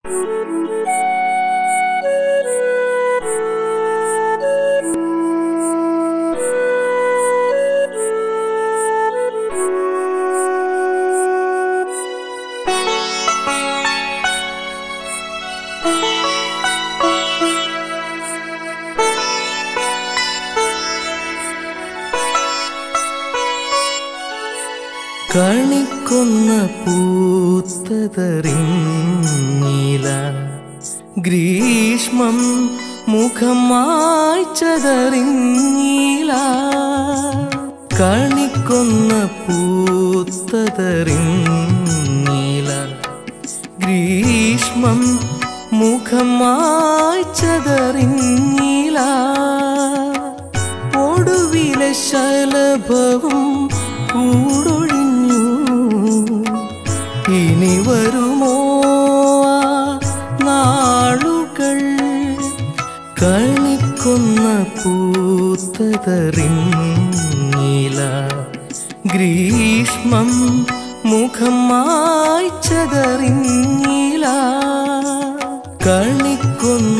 കണിക്കൊന്ന പൂത്തതറിഞ്ഞില ഗ്രീഷ്മം മുഖം മായ്ച്ചതറിഞ്ഞില കണിക്കൊന്ന പൂത്തതറിഞ്ഞില ഗ്രീഷ്മം മുഖം മായ്ച്ചതറിഞ്ഞില ഒടുവിലെ ശലഭവും കൂടൊഴിഞ്ഞു ഇനി വരുമോ ആ നാളുകൾ കണിക്കൊന്ന പൂത്തതറിഞ്ഞില ഗ്രീഷ്മം മുഖം മായ്ച്ചതറിഞ്ഞില കണിക്കൊന്ന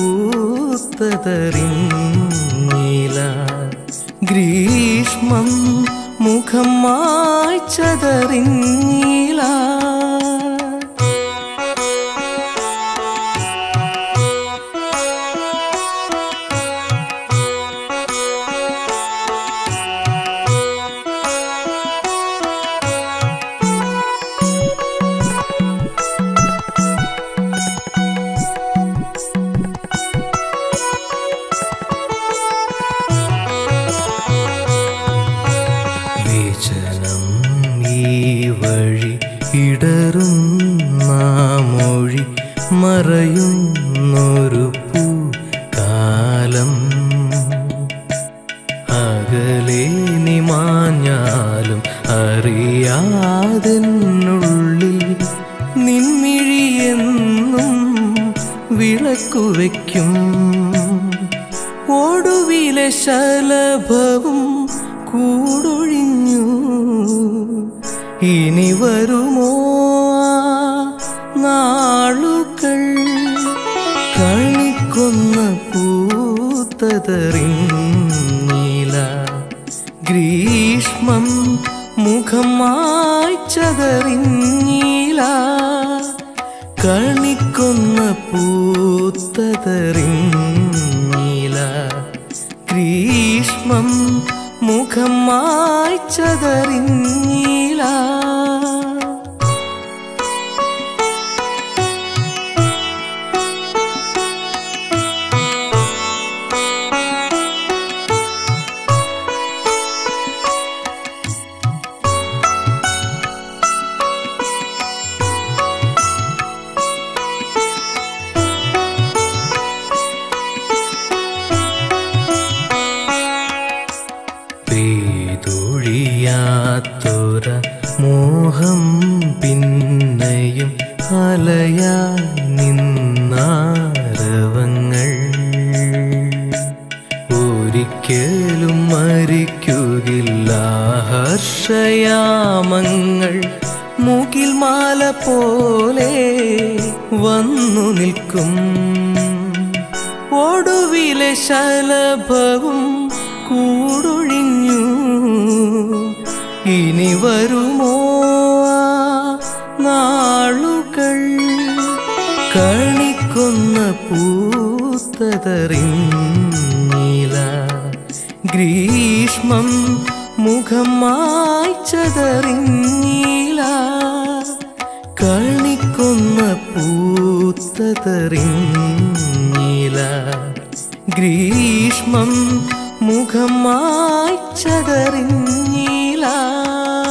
പൂത്തതറിഞ്ഞില ഗ്രീഷ്മം മുഖം മായ്ച്ചതറിഞ്ഞില വിചനം ഈ വഴി ഇടറുന്ന മൊഴി മറയുന്നൊരു പൂക്കാലം അകലെ നിമാഞ്ഞാലും അറിയാതെന്നുള്ളിൽ നിൻമിഴിയെന്നും വിളക്കുവയ്ക്കും ഒടുവിലെ ശലഭവും കൂടൊഴിഞ്ഞു ഇനി വരുമോ ആ നാളുകൾ കണിക്കൊന്ന പൂത്തതറിഞ്ഞില ഗ്രീഷ്മം മുഖം മായ്ച്ചതറിഞ്ഞില കണിക്കൊന്ന പൂത്തതറിഞ്ഞില ഗ്രീഷ്മം മുഖം മായ്ച്ചതറിഞ്ഞില പെയ്തൊഴിയാത്തൊര മോഹം പിന്നെയും അലയായി നിന്നാരവങ്ങൾ ഒരിക്കലും മരിക്കുകില്ല ഹർഷയാമങ്ങൾ മുകിൽ മാല പോലെ വന്നു നിൽക്കും ഒടുവിലെ ശലഭവും കൂടൊഴിഞ്ഞു ഇനി വരുമോ ആ നാളുകൾ കണിക്കൊന്ന പൂത്തതറിഞ്ഞില ഗ്രീഷ്മം മുഖം മായ്ച്ചതറിഞ്ഞില കണിക്കൊന്ന പൂത്തതറിഞ്ഞില ഗ്രീഷ്മം മുഖം മായ്ച്ചതറിഞ്ഞില